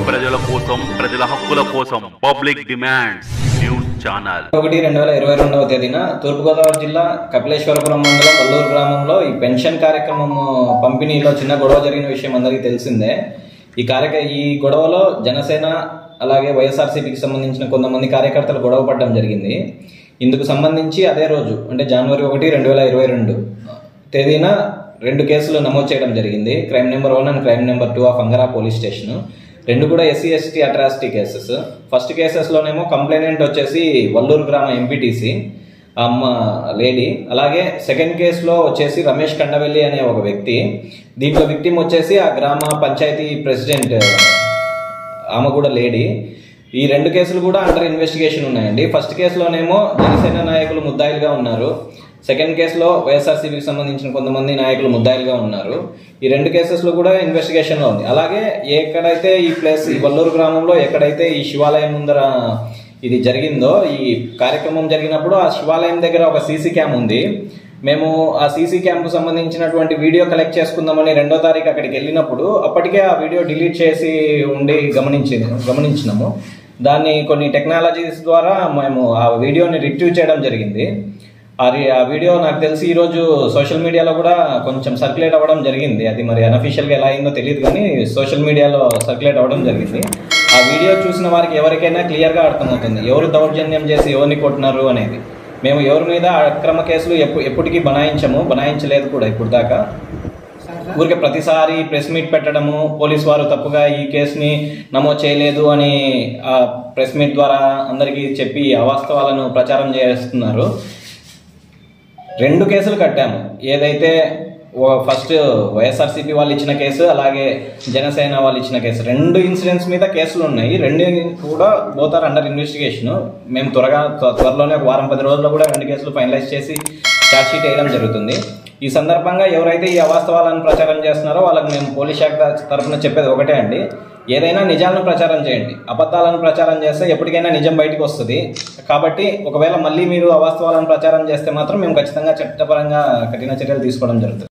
ప్రజల కోసం ప్రజల హక్కుల కోసం పబ్లిక్ డిమాండ్స్ న్యూస్ ఛానల్ ఒకటి రెండు వేల ఇరవై రెండవ తేదీన తూర్పుగోదావరి జిల్లా కపిలేశ్వరపురం మండలం వల్లూరు గ్రామంలో ఈ పెన్షన్ కార్యక్రమం పంపిణీలో చిన్న గొడవ జరిగిన విషయం అందరికీ తెలిసిందే ఈ కార్యక్ర ఈ గొడవలో జనసేన అలాగే వైఎస్ఆర్సీపీకి సంబంధించిన కొంతమంది కార్యకర్తలు గొడవ పడడం జరిగింది ఇందుకు సంబంధించి అదే రోజు అంటే జనవరి ఒకటి రెండు వేల ఇరవై రెండు తేదీన రెండు కేసులు నమోదు చేయడం జరిగింది crime number one and crime number two of Angara police station రెండు కూడా SC ST atrocity cases first కేసెస్లోనేమో కంప్లైనెంట్ వచ్చేసి వల్లూరు గ్రామ ఎంపీటీసీ అమ్మ లేడీ అలాగే సెకండ్ కేసులో వచ్చేసి రమేష్ కండవెల్లి అనే ఒక వ్యక్తి దీంట్లో విక్టిమ్ వచ్చేసి ఆ గ్రామ పంచాయతీ ప్రెసిడెంట్ ఆమె కూడా లేడీ ఈ రెండు కేసులు కూడా అండర్ ఇన్వెస్టిగేషన్ ఉన్నాయండి ఫస్ట్ కేసులోనేమో జనసేన నాయకులు ముద్దాయిలుగా ఉన్నారు సెకండ్ కేసులో వైఎస్ఆర్సీపీకి సంబంధించిన కొంతమంది నాయకులు ముద్దాయిలుగా ఉన్నారు ఈ రెండు కేసెస్లో కూడా ఇన్వెస్టిగేషన్లో ఉంది అలాగే ఎక్కడైతే ఈ ప్లేస్ ఈ వల్లూరు గ్రామంలో ఎక్కడైతే ఈ శివాలయం ముందర ఇది జరిగిందో ఈ కార్యక్రమం జరిగినప్పుడు ఆ శివాలయం దగ్గర ఒక సీసీ క్యామ్ ఉంది మేము ఆ సీసీ క్యామ్కు సంబంధించినటువంటి వీడియో కలెక్ట్ చేసుకుందామని రెండో తారీఖు అక్కడికి వెళ్ళినప్పుడు అప్పటికే ఆ వీడియో డిలీట్ చేసి ఉండి గమనించి గమనించినాము దాన్ని కొన్ని టెక్నాలజీస్ ద్వారా మేము ఆ వీడియోని రిట్రీవ్ చేయడం జరిగింది ఆ రి- ఆ వీడియో నాకు తెలిసి ఈరోజు సోషల్ మీడియాలో కూడా కొంచెం సర్క్యులేట్ అవ్వడం జరిగింది అది మరి అనఫిషియల్గా ఎలా అయిందో తెలియదు కానీ సోషల్ మీడియాలో సర్క్యులేట్ అవ్వడం జరిగింది ఆ వీడియో చూసిన వారికి ఎవరికైనా క్లియర్గా అర్థమవుతుంది ఎవరు దౌర్జన్యం చేసి ఎవరిని కొట్టినారు అనేది మేము ఎవరి మీద అక్రమ కేసులు ఎప్పు ఎప్పటికీ బనాయించము బనాయించలేదు కూడా ఇప్పుడు దాకా ఊరికే ప్రతిసారి ప్రెస్ మీట్ పెట్టడము పోలీస్ వారు తప్పుగా ఈ కేసుని నమోదు చేయలేదు అని ఆ ప్రెస్ మీట్ ద్వారా అందరికీ చెప్పి అవాస్తవాలను ప్రచారం చేస్తున్నారు రెండు కేసులు కట్టాము ఏదైతే ఓ- ఫస్ట్ వైఎస్ఆర్సీపీ వాళ్ళు ఇచ్చిన కేసు అలాగే జనసేన వాళ్ళు ఇచ్చిన కేసు రెండు ఇన్సిడెంట్స్ మీద కేసులు ఉన్నాయి రెండు కూడా పోతారు అండర్ ఇన్వెస్టిగేషన్ మేము త్వరగా త్వ- త్వరలోనే ఒక వారం పది రోజుల్లో కూడా రెండు కేసులు ఫైనలైజ్ చేసి ఛార్జ్ షీట్ వేయడం జరుగుతుంది ఈ సందర్భంగా ఎవరైతే ఈ అవాస్తవాలను ప్రచారం చేస్తున్నారో వాళ్ళకి మేము పోలీస్ శాఖ తరఫున చెప్పేది ఒకటే అండి ఏదైనా నిజాలను ప్రచారం చేయండి అబద్ధాలను ప్రచారం చేస్తే ఎప్పటికైనా నిజం బయటకు వస్తుంది కాబట్టి ఒకవేళ మళ్ళీ మీరు అవాస్తవాలను ప్రచారం చేస్తే మాత్రం మేము ఖచ్చితంగా చట్టపరంగా కఠిన చర్యలు తీసుకోవడం జరుగుతుంది